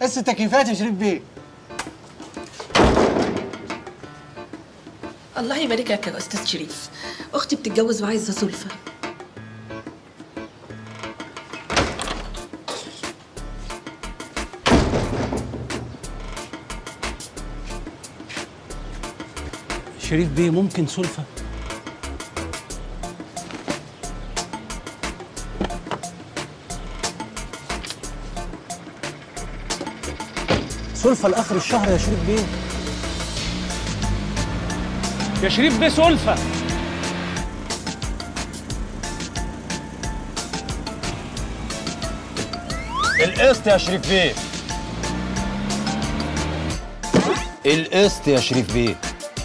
بس التكييفات يا شريف بيه الله يبارك لك يا استاذ شريف اختي بتتجوز وعايزه سلفه شريف بيه ممكن سلفة سلفة لآخر الشهر يا شريف بيه يا شريف بيه سلفة القسط يا شريف بيه القسط يا شريف بيه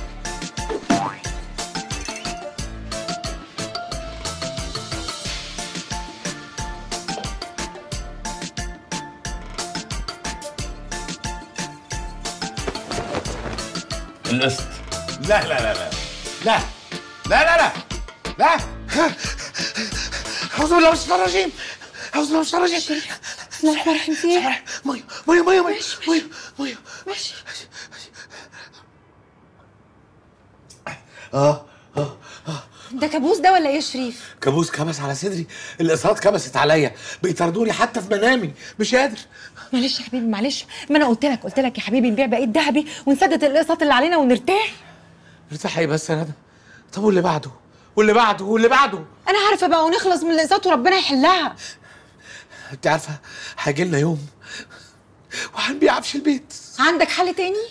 القسط لا لا لا لا لا لا لا لا لا أعوذ بالله من الشيطان الرجيم أعوذ بالله من الشيطان الرجيم بسم الله الرحمن الرحيم في ايه؟ مية مية مية مية مية مية ماشي اه اه ده كابوس ده ولا ايه يا شريف؟ كابوس كبس على صدري الإصابات كبست عليا بيطردوني حتى في منامي مش قادر معلش يا حبيبي معلش ما انا قلت لك قلت لك يا حبيبي نبيع بقيه ذهبي ونسدد الاقساط اللي علينا ونرتاح ارتاح ايه بس يا ندى طب واللي بعده واللي بعده واللي بعده انا عارفه بقى ونخلص من الاقساط وربنا يحلها انت عارفه هيجي لنا يوم وهنبيع عفش البيت عندك حل تاني؟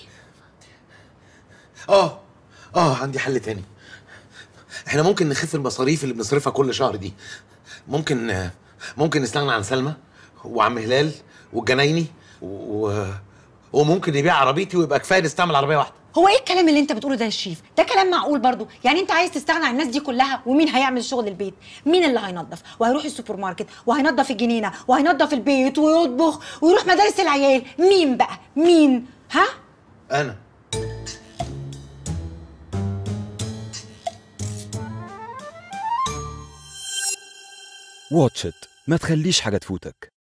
اه اه عندي حل تاني احنا ممكن نخف المصاريف اللي بنصرفها كل شهر دي ممكن آه، ممكن نستغنى عن سلمى وعم هلال والجنايني و... وممكن نبيع عربيتي ويبقى كفايه نستعمل عربيه واحده هو ايه الكلام اللي انت بتقوله ده يا شريف؟ ده كلام معقول برضو يعني انت عايز تستغنى عن الناس دي كلها ومين هيعمل شغل البيت؟ مين اللي هينظف وهيروح السوبر ماركت وهينظف الجنينه وهينظف البيت ويطبخ ويروح مدارس العيال مين بقى؟ مين؟ ها؟ انا واتش إت ما تخليش حاجة تفوتك